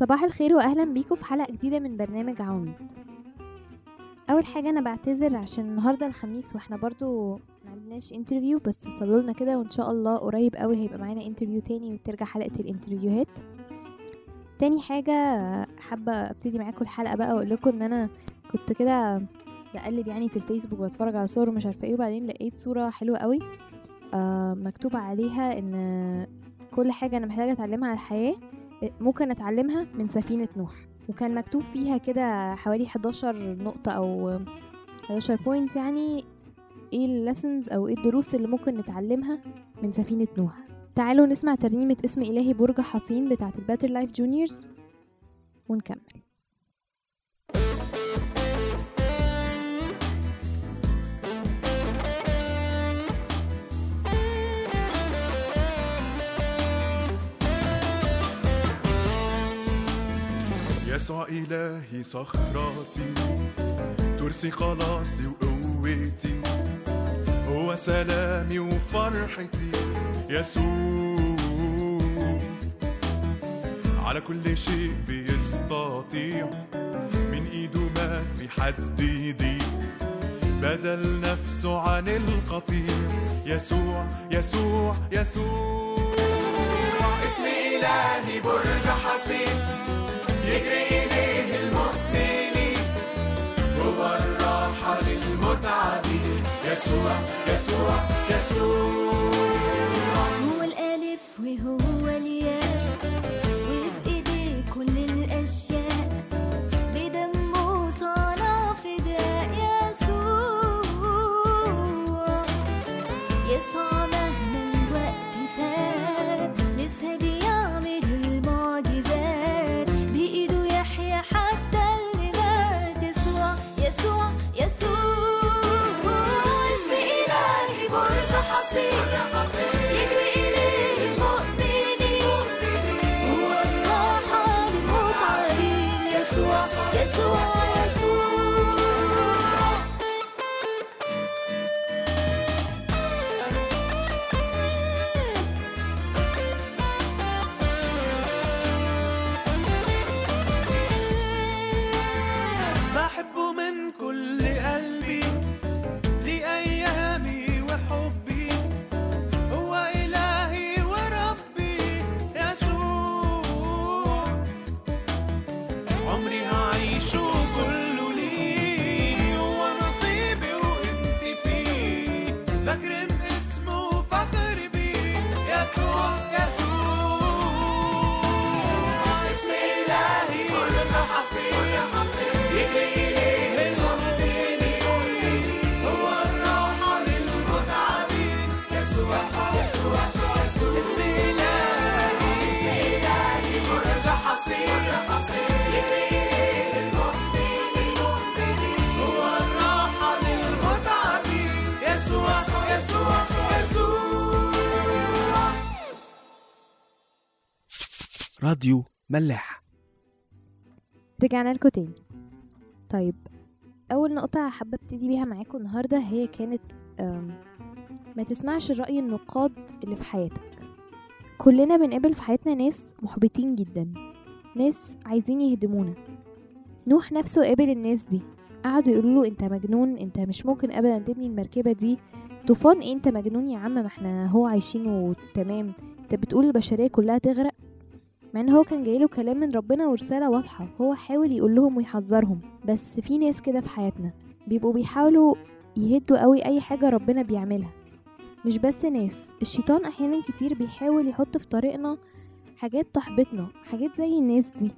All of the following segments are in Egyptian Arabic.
صباح الخير واهلا بيكم في حلقه جديده من برنامج عواميد اول حاجه انا بعتذر عشان النهارده الخميس واحنا برضو معندناش انترفيو بس صلولنا كده وان شاء الله قريب قوي هيبقى معانا انترفيو تاني وترجع حلقه الانترفيوهات تاني حاجه حابه ابتدي معاكم الحلقه بقى واقول لكم ان انا كنت كده بقلب يعني في الفيسبوك واتفرج على صور ومش عارفه ايه وبعدين لقيت صوره حلوه قوي آه مكتوب عليها ان كل حاجه انا محتاجه اتعلمها على الحياه ممكن اتعلمها من سفينة نوح وكان مكتوب فيها كده حوالي 11 نقطة او 11 بوينت يعني ايه الليسنز او ايه الدروس اللي ممكن نتعلمها من سفينة نوح تعالوا نسمع ترنيمة اسم إلهي برج حصين بتاعت الباتر لايف جونيورز ونكمل يسوع إلهي صخرتي ترسي خلاصي وقوتي هو سلامي وفرحتي يسوع على كل شيء بيستطيع من ايده ما في حد يضيق بدل نفسه عن القطيع يسوع يسوع يسوع اسم إلهي برج حصين يجري إليه المؤمنين هو الراحة للمتعبين يسوع يسوع يسوع هو الألف وهو الياء وبإيديه كل الأشياء بدمه صنع فداء يسوع يسوع مهما الوقت فات لسه بيعمل المعجزات بإيده يحيى حتى اللي مات يسوع يسوع يسوع اسم إلهي برج حصين يجري إليه المؤمنين هو الراحة للمتعبين يسوع يسوع يسوع بحبه من كل قلبي لأيامي وحبي هو إلهي وربي يسوع عمري هعيشه كله ليه هو نصيبي وانت فيه بكرم اسمه وفخر بيه يسوع يسوع اسم إلهي كل حصين يجري إليه المؤمنين هو الراحة للمتعبين يسوع يسوع يسوع اسم إلهي اسم إلهي كل حصين يجري إليه المؤمنين هو الراحة للمتعبين يسوع يسوع يسوع راديو ملاح رجعنا لكم تاني طيب اول نقطة حابة ابتدي بيها معاكم النهاردة هي كانت أم، ما تسمعش رأي النقاد اللي في حياتك كلنا بنقابل في حياتنا ناس محبطين جدا ناس عايزين يهدمونا نوح نفسه قابل الناس دي قعدوا يقولوا له انت مجنون انت مش ممكن ابدا تبني المركبة دي طوفان ايه انت مجنون يا عم ما احنا هو عايشين وتمام انت بتقول البشرية كلها تغرق مع ان هو كان جايله كلام من ربنا ورسالة واضحة هو حاول يقول لهم ويحذرهم بس في ناس كده في حياتنا بيبقوا بيحاولوا يهدوا قوي اي حاجة ربنا بيعملها مش بس ناس الشيطان احيانا كتير بيحاول يحط في طريقنا حاجات تحبطنا حاجات زي الناس دي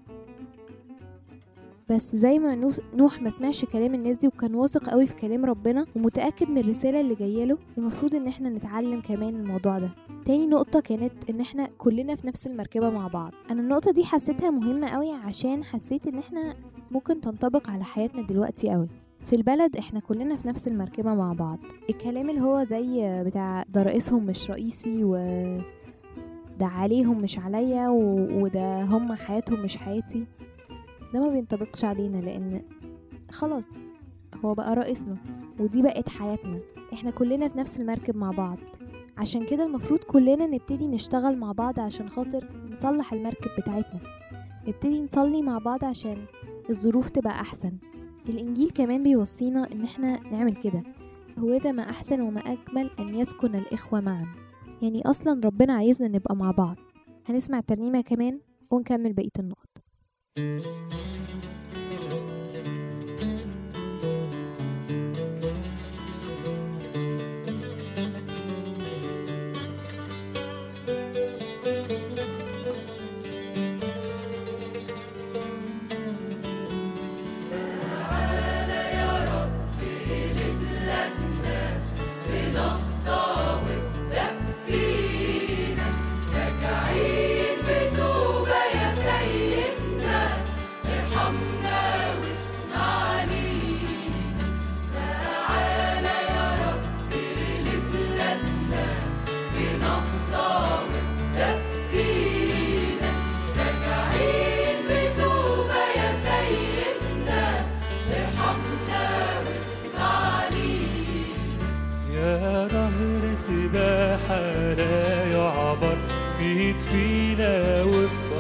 بس زي ما نوس- نوح ما سمعش كلام الناس دي وكان واثق قوي في كلام ربنا ومتأكد من الرسالة اللي جايله المفروض ان احنا نتعلم كمان الموضوع ده تاني نقطة كانت ان احنا كلنا في نفس المركبة مع بعض انا النقطة دي حسيتها مهمة قوي عشان حسيت ان احنا ممكن تنطبق على حياتنا دلوقتي قوي في البلد احنا كلنا في نفس المركبة مع بعض الكلام اللي هو زي بتاع ده رئيسهم مش رئيسي و ده عليهم مش عليا و... وده هم حياتهم مش حياتي ده ما بينطبقش علينا لان خلاص هو بقى رئيسنا ودي بقت حياتنا احنا كلنا في نفس المركب مع بعض عشان كده المفروض كلنا نبتدي نشتغل مع بعض عشان خاطر نصلح المركب بتاعتنا نبتدي نصلي مع بعض عشان الظروف تبقى أحسن الإنجيل كمان بيوصينا إن احنا نعمل كده هو ده ما أحسن وما أجمل أن يسكن الإخوة معا يعني أصلا ربنا عايزنا نبقى مع بعض هنسمع ترنيمة كمان ونكمل بقية النقط راجعين بتوبة يا سيدنا ارحمنا واسمع لينا تعالى يا رب لبلادنا بنهضة وابدأ فينا راجعين بتوبة يا سيدنا ارحمنا واسمع لينا يا نهر سباحة لا يعبر في فينا وفي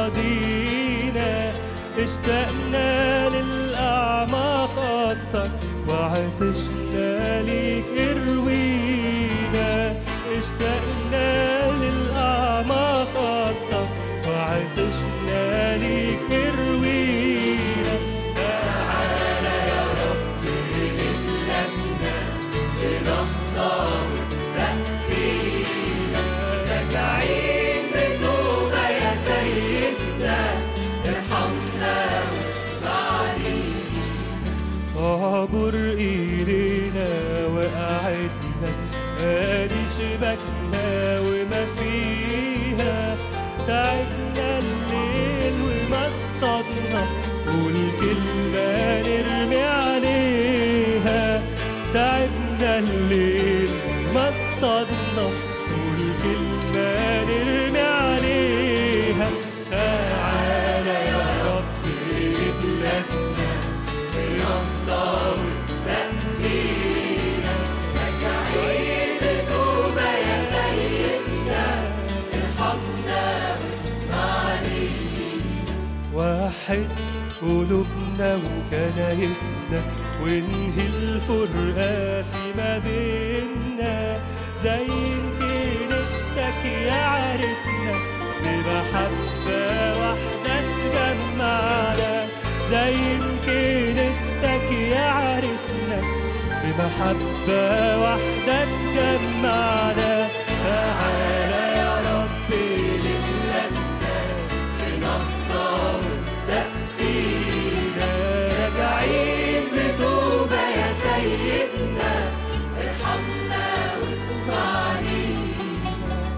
أراضينا اشتقنا للأعماق أكتر وعطشنا ليك اروينا اشتقنا للأعماق أكتر وعطشنا ليك اروينا تعالى يا رب لبلادنا بنهضة وابدأ فينا راجعين بتوبة يا سيدنا ارحمنا واسمع لينا اعبر إيدينا وقعدنا ادي شبكنا وما فيها تعبنا الليل وما اصطادنا والكلمة نرمي عليها تعبنا الليل ما اصطادنا والكلمة نرمي عليها تعالى يا رب لبلادنا بنهضة وابدأ فينا راجعين بتوبة يا سيدنا ارحمنا واسمع لينا وحد قلوبنا وكنايسنا وانهي الفرقة فيما بينا زي كنيستك يا عرسنا بمحبة واحدة تجمعنا زي كنيستك يا عرسنا بمحبة واحدة تجمعنا تعالى يا رب لبلادنا بنهضة وابدأ فينا راجعين بتوبة يا سيدنا ارحمنا واسمع لينا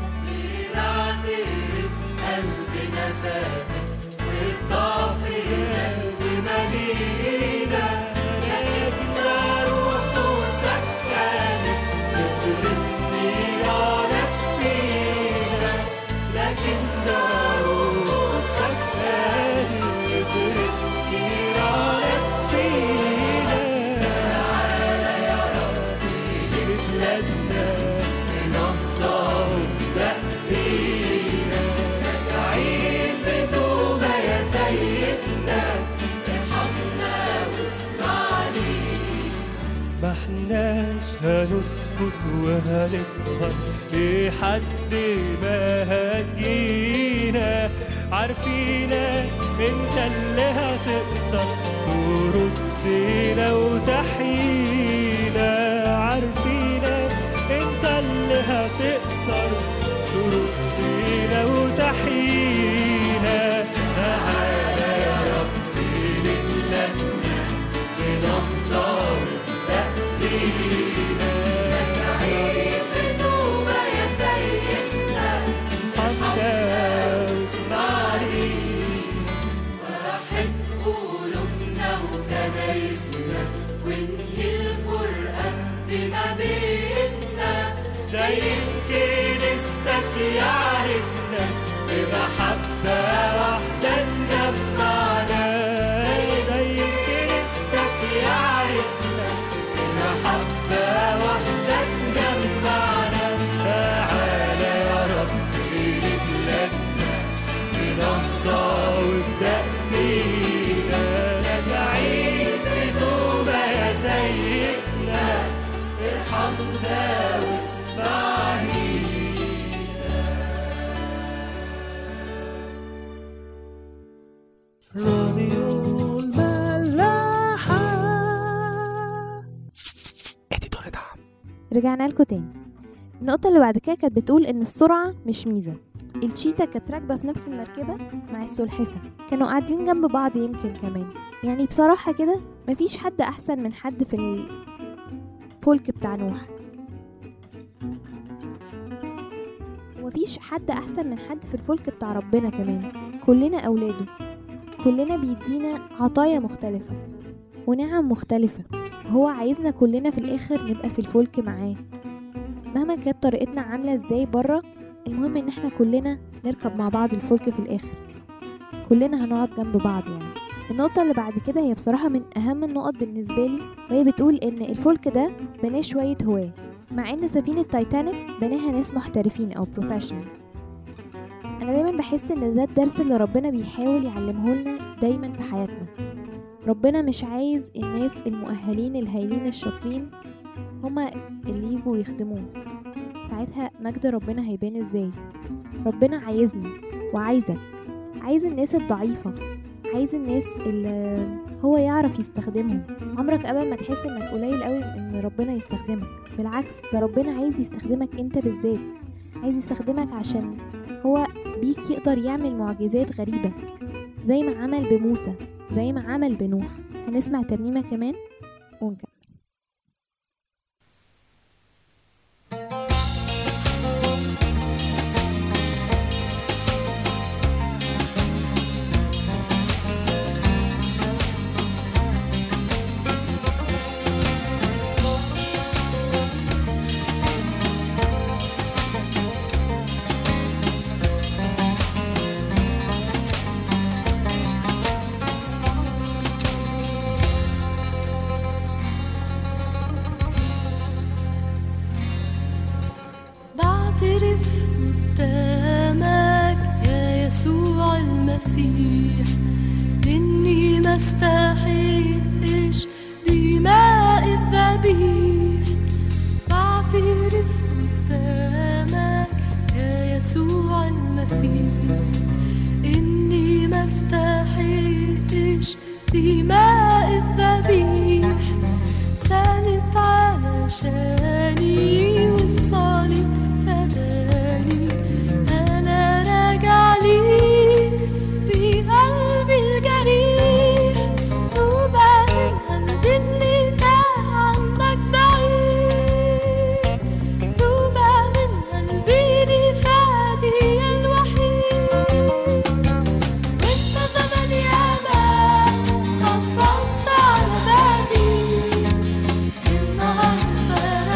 بنعترف قلبنا فاتك والضعف ذنب ملينا لكن ده روحه سكنت بترمي نيرانك فينا لكن ده روحه سكنت بترمي نيرانك فينا تعالى يا رب لبلادنا بنهضة وابدأ فينا راجعين بتوبة يا سيدنا ارحمنا واسمع لينا ما احناش هنسكت وهنسهر لحد ما هتجينا عارفينك انت اللي هتقدر تردنا وتحيينا عارفينك انت اللي هتقدر تردنا وتحيينا تعالى يا رب لبلادنا بنهضة وابدأ فينا راجعين بتوبة يا سيدنا ارحمنا واسمع لينا واحد قلوبنا وكنايسنا وانهي الفرقة فيما بيننا زي كنيستك يا عرسنا بمحبة واحدة تجمعنا زي كنيستك يا عرسنا بمحبة واحدة تجمعنا تعالى يا رب لبلادنا بنهضة وابدأ راديو الملاحة اديتور دعم رجعنا لكم تاني النقطة اللي بعد كده كانت بتقول إن السرعة مش ميزة الشيتا كانت راكبة في نفس المركبة مع السلحفة كانوا قاعدين جنب بعض يمكن كمان يعني بصراحة كده مفيش حد أحسن من حد في الفولك بتاع نوح ومفيش حد أحسن من حد في الفولك بتاع ربنا كمان كلنا أولاده كلنا بيدينا عطايا مختلفة ونعم مختلفة هو عايزنا كلنا في الآخر نبقى في الفولك معاه مهما كانت طريقتنا عاملة ازاي برا المهم ان احنا كلنا نركب مع بعض الفلك في الاخر كلنا هنقعد جنب بعض يعني النقطة اللي بعد كده هي بصراحة من أهم النقط بالنسبة لي وهي بتقول إن الفلك ده بناه شوية هواة مع إن سفينة تايتانيك بناها ناس محترفين أو بروفيشنالز أنا دايما بحس إن ده الدرس اللي ربنا بيحاول يعلمه لنا دايما في حياتنا ربنا مش عايز الناس المؤهلين الهايلين الشاطرين هما اللي يجوا يخدموه ساعتها مجد ربنا هيبان ازاي ربنا عايزني وعايزك عايز الناس الضعيفة عايز الناس اللي هو يعرف يستخدمهم عمرك قبل ما تحس انك قليل قوي ان ربنا يستخدمك بالعكس ده ربنا عايز يستخدمك انت بالذات عايز يستخدمك عشان هو بيك يقدر يعمل معجزات غريبة زي ما عمل بموسى زي ما عمل بنوح هنسمع ترنيمة كمان ونكمل بعترف قدامك يا يسوع المسيح إني ما استحقش دماء الذبيح بعترف قدامك يا يسوع المسيح إني ما استحقش دماء الذبيح سالت علشاني والصليب فداني أنا راجع ليك بقلبي الجريح توبة من قلبي اللي تاه عنك بعيد توبة من قلبي لفادي الوحيد وانت زمان ياما خبطت على بابي النهارده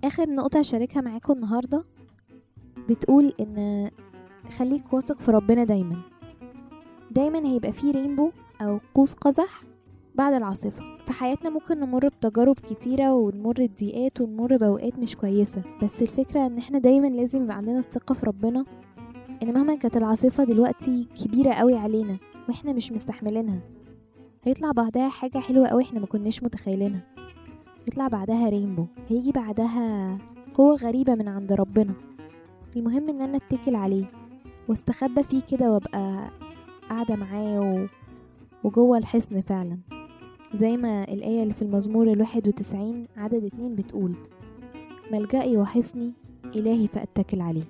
اخر نقطة هشاركها معاكم النهاردة بتقول ان خليك واثق في ربنا دايما دايما هيبقى فيه رينبو او قوس قزح بعد العاصفة في حياتنا ممكن نمر بتجارب كتيرة ونمر بضيقات ونمر بأوقات مش كويسة بس الفكرة ان احنا دايما لازم يبقى عندنا الثقة في ربنا ان مهما كانت العاصفة دلوقتي كبيرة قوي علينا واحنا مش مستحملينها هيطلع بعدها حاجة حلوة قوي احنا ما كناش متخيلينها يطلع بعدها رينبو هيجي بعدها قوة غريبة من عند ربنا المهم ان انا اتكل عليه واستخبى فيه كده وابقى قاعدة معاه و... وجوه الحصن فعلا زي ما الآية اللي في المزمور الواحد وتسعين عدد اتنين بتقول ملجئي وحصني إلهي فأتكل عليه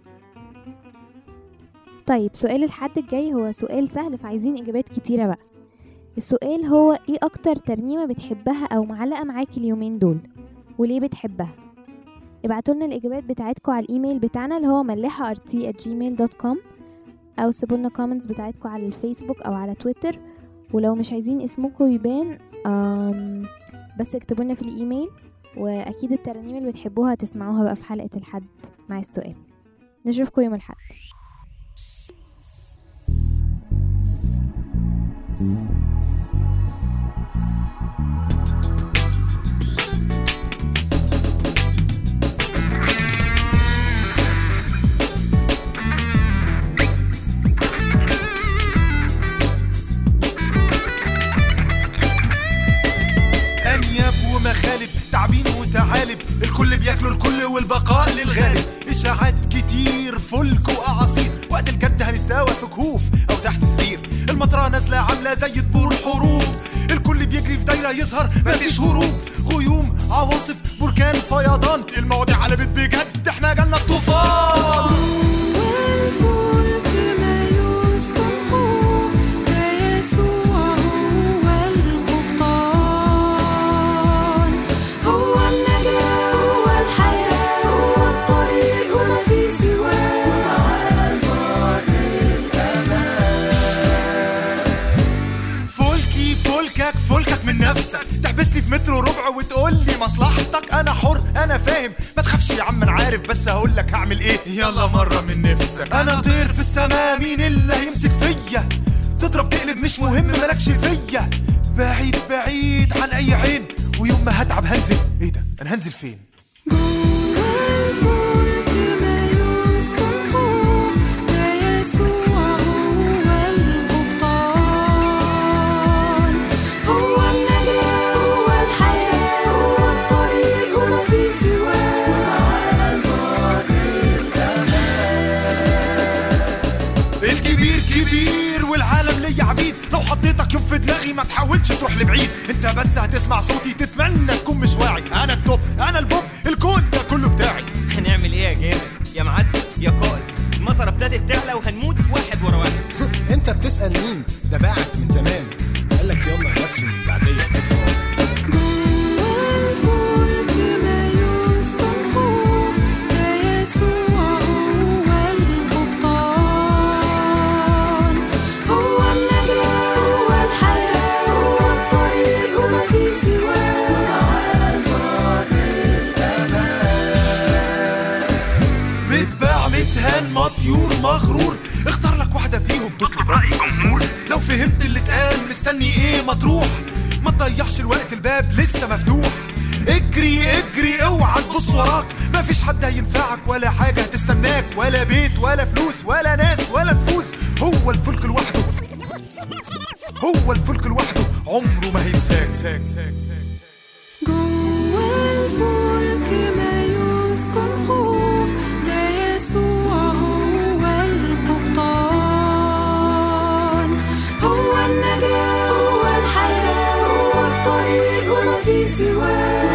طيب سؤال الحد الجاي هو سؤال سهل فعايزين إجابات كتيرة بقى السؤال هو ايه أكتر ترنيمة بتحبها أو معلقة معاك اليومين دول وليه بتحبها ابعتولنا الإجابات بتاعتكم على الإيميل بتاعنا اللي هو ملحة rt at gmail.com أو سيبولنا كومنتس بتاعتكم على الفيسبوك أو على تويتر ولو مش عايزين اسمكم يبان أم بس اكتبولنا في الإيميل وأكيد الترانيم اللي بتحبوها هتسمعوها بقى في حلقة الحد مع السؤال نشوفكم يوم الحد انياب ومخالب تعبين وتعالب الكل بياكلوا الكل والبقاء للغالب اشاعات كتير فلك واعاصير وقت الجد هنتداوى في كهوف او تحت سرير المطره نازله عامله زي طبول الحروب الكل بيجري في دايره يظهر مفيش هروب غيوم عواصف بركان فيضان المواضيع قلبت بجد احنا جالنا الطوفان والفلك ما يسكن خوف ده يسوع هو القبطان هو النجاة هو الحياة هو الطريق وما في سواه فلكي فلكك فلكك من نفسك تحبسني في متر وربع وتقول لي مصلحتك انا حر انا فاهم ما تخافش يا عم انا عارف بس هقول لك هعمل ايه يلا مره من نفسك انا طير في السماء مين اللي هيمسك فيا تضرب تقلب مش مهم مالكش فيا بعيد بعيد عن اي عين ويوم ما هتعب هنزل ايه ده انا هنزل فين والفلك ما يسكن خوف ده يسوع هو القبطان هو النجاة هو الحياة هو الطريق وما في سواه الكبير كبير والعالم ليا عبيد لو حطيتك يوم في دماغي ما تحاولش تروح لبعيد انت بس هتسمع صوتي تتمنى تكون مش واعي انا التوب انا البوب الكود ده كله بتاعي هنعمل ايه يا جامد يا معدي يا قائد المطره ابتدت تعلى وهنموت واحد ورا واحد انت بتسأل مين ده باعك من زمان قالك يلا نفسه من بعدية حفظ والفلك ما يسكن خوف ده يسوع هو القبطان هو النجاة هو الحياة هو الطريق وما في متباع متهان مطيور مغرور اختار لك واحدة فيهم تطلب رأي جمهور لو فهمت اللي اتقال مستني ايه ما تروح ما تضيعش الوقت الباب لسه مفتوح اجري اجري اوعى تبص وراك مفيش حد هينفعك ولا حاجة هتستناك ولا بيت ولا فلوس ولا ناس ولا نفوس هو الفلك لوحده هو الفلك لوحده عمره ما هينساك ساك ساك ساك جوا الفلك ما يسكن خوف ده يسوع هو القبطان هو النجاة هو الحياة هو الطريق وما في سواه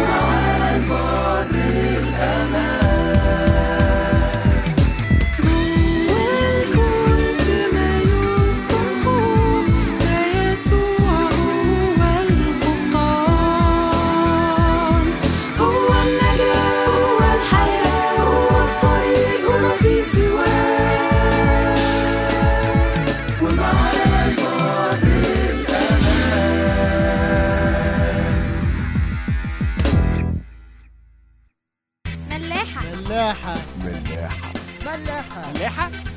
جوا الفلك ما يسكن خوف ده يسوع هو القبطان هو النجاة هو الحياة هو الطريق وما في سواه ومعاه البر الأمان ملاحة ملاحة ملاحة ملاحة